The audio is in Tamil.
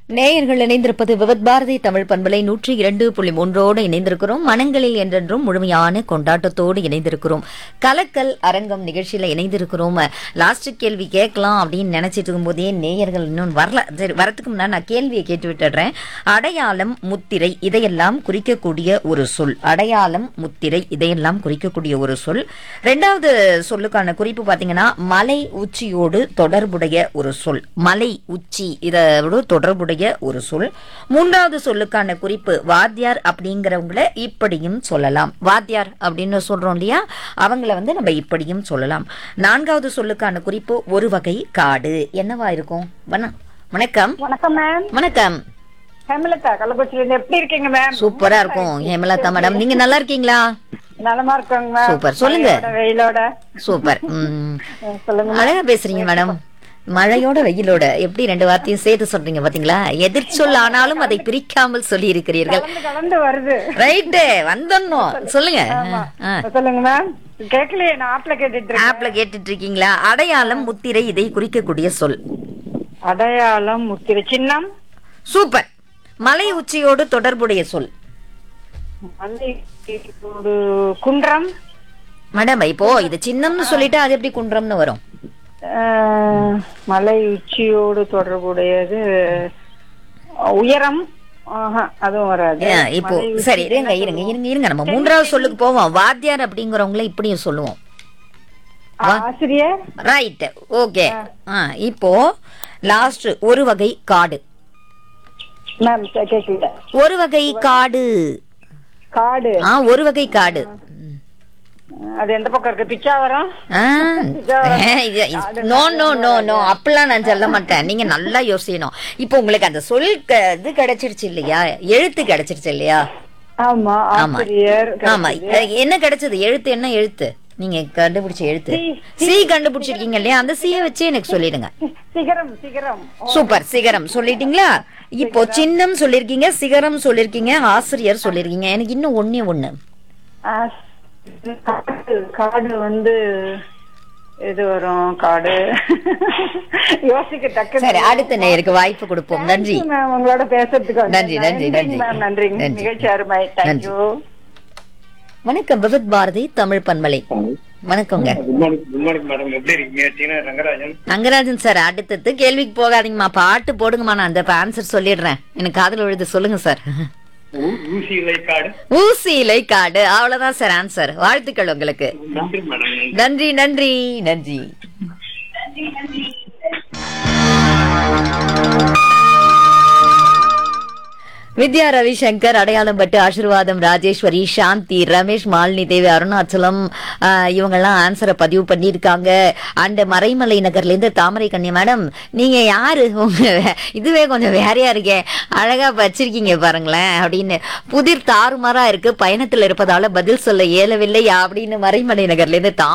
நேயர்கள் இணைந்திருப்பது விவத் பாரதி தமிழ் பண்பலை நூற்றி இரண்டு புள்ளி மூன்றோடு இணைந்திருக்கிறோம் மனங்களில் என்றென்றும் முழுமையான கொண்டாட்டத்தோடு இணைந்திருக்கிறோம் கலக்கல் அரங்கம் நிகழ்ச்சியில இணைந்திருக்கிறோம் லாஸ்ட் கேள்வி கேட்கலாம் அப்படின்னு நினைச்சிட்டு இருக்கும்போதே நேயர்கள் இன்னும் வரல சரி வரத்துக்கு முன்னாடி நான் கேள்வியை கேட்டு விட்டுடுறேன் அடையாளம் முத்திரை இதையெல்லாம் குறிக்கக்கூடிய ஒரு சொல் அடையாளம் முத்திரை இதையெல்லாம் குறிக்கக்கூடிய ஒரு சொல் ரெண்டாவது சொல்லுக்கான குறிப்பு பாத்தீங்கன்னா மலை உச்சியோடு தொடர்புடைய ஒரு சொல் மலை உச்சி இதோடு தொடர்புடைய ஒரு சொல் மூன்றாவது சொல்லுக்கான குறிப்பு வாத்தியார் அப்படிங்கிறவங்கள இப்படியும் சொல்லலாம் வாத்தியார் அப்படின்னு சொல்றோம் இல்லையா அவங்கள வந்து நம்ம இப்படியும் சொல்லலாம் நான்காவது சொல்லுக்கான குறிப்பு ஒரு வகை காடு என்னவா இருக்கும் வண- வணக்கம் வணக்கம் மேம் வணக்கம் ஹேமலதா கள்ளக்குறிச்சியில இருந்து எப்படி இருக்கீங்க மேம் சூப்பரா இருக்கும் ஹேமலதா மேடம் நீங்க நல்லா இருக்கீங்களா நலமா இருக்கோங்க மேம் சூப்பர், சொல்லுங்க. மழையோட, வெயிலோட சூப்பர் ம். அஹ் சொல்லுங்க அழகா பேசுறீங்க மேடம் மழையோட வெயிலோட எப்படி ரெண்டு வார்த்தையும் சேர்த்து சொல்றீங்க பாத்தீங்களா எதிர்ச்சொல் ஆனாலும் அதை பிரிக்காமல் சொல்லி இருக்கிறீர்கள் கலந்து கலந்து வருது ரைட்டு வந்துடணும் சொல்லுங்க ஆ. சொல்லுங்க மேம் கேட்கலையே நான் ஆப்ல கேட்டுட்டு இருக்கேன் ஆப்ல கேட்டுட்டு இருக்கீங்களா அடையாளம் முத்திரை இதை குறிக்கக்கூடிய சொல் அடையாளம் முத்திரை சின்னம் சூப்பர் மலை உச்சியோடு தொடர்புடைய சொல் மலை ஒரு குன்றம் மேடம் இப்போ இது சின்னம்னு சொல்லிட்டு அது எப்படி குன்றம்னு வரும் அஹ், மலை உச்சியோடு தொடர்புடையது அஹ், உயரம் ஆஹா, அதுவும் வராது ஏ, இப்போ மலை உச்சி- சரி இருங்க இருங்க இருங்க இருங்க நம்ம மூன்றாவது சொல்லுக்கு போவோம் வாத்தியார் அப்படிங்கிறவங்கள இப்படியும் சொல்லுவோம் ஆசிரியர் ரைட் ஓகே இப்போ லாஸ்ட் ஒரு வகை காடு மேம் கேட்கல ஒரு வகை காடு காடு ஆ ஒரு வகை காடு அது எந்த பக்கம் இருக்கு Pichavaram no no no no அப்படிலாம் நான் சொல்ல மாட்டேன் நீங்க நல்லா யோசிக்கணும் இப்போ உங்களுக்கு அந்த சொல் க- இது கிடைச்சிருச்சு இல்லையா எழுத்து கிடைச்சிருச்சு இல்லையா ஆமா ஆமா ஆசிரியர் ஆமா அஹ், என்ன கிடைச்சது எழுத்து என்ன எழுத்து நீங்க கண்டுபிடிச்ச எழுத்து சி கண்டுபிடிச்சிருக்கீங்க இல்லையா அந்த சியை வச்சு எனக்கு சொல்லிடுங்க சிகரம் சிகரம் சூப்பர் சிகரம் சொல்லிட்டீங்களா இப்போ சின்னம் சொல்லிருக்கீங்க சிகரம் சொல்லிருக்கீங்க ஆசிரியர் சொல்லிருக்கீங்க எனக்கு இன்னும் ஒண்ணே ஒண்ணு ஆஸ்- காடு காடு வந்து இது வரும் காடு யோசிக்க டக்கு சரி அடுத்த நேருக்கு வாய்ப்பு கொடுப்போம் நன்றி மேம் உங்களோட பேசுறதுக்கு வந்து. நன்றி, நன்றி, நன்றி. மேம் நன்றிங்க நன்றி. நிகழ்ச்சி அருமை தேங்க்யூ வணக்கம் விவித் பாரதி தமிழ் பண்பலை வணக்கங்க good morning good morning madam எப்படி இருக்கீங்க சீனா ரங்கராஜன் ரங்கராஜன் சார் அடுத்தது கேள்விக்கு போகாதீங்கம்மா பாட்டு போடுங்கம்மா நான் அந்த ஆன்சர் சொல்லிடுறேன் எனக்கு காதல் விழுது சொல்லுங்க சார் ஊ- ஊசி இலைக்காடு ஊசி இலை காடு அவ்வளவுதான் சார் ஆன்சர் வாழ்த்துக்கள் உங்களுக்கு நன்றி மேடம் நன்றி நன்றி நன்றி வித்யா ரவிசங்கர் அடையாளம் பட்டு ஆசீர்வாதம் ராஜேஸ்வரி சாந்தி ரமேஷ் மாலினி தேவி அருணாச்சலம் ஆஹ், இவங்கெல்லாம் ஆன்சரை பதிவு பண்ணியிருக்காங்க அண்ட் மறைமலை நகர்ல இருந்து தாமரை கண்ணி மேடம் நீங்க யாரு உங்க இதுவே கொஞ்சம் வேறையா இருக்கே அழகா வச்சிருக்கீங்க பாருங்களேன் அப்படின்னு புதிர் தாறுமாறா இருக்கு பயணத்துல இருப்பதால பதில் சொல்ல இயலவில்லை அப்படின்னு மறைமலை நகர்ல இருந்து தாமரை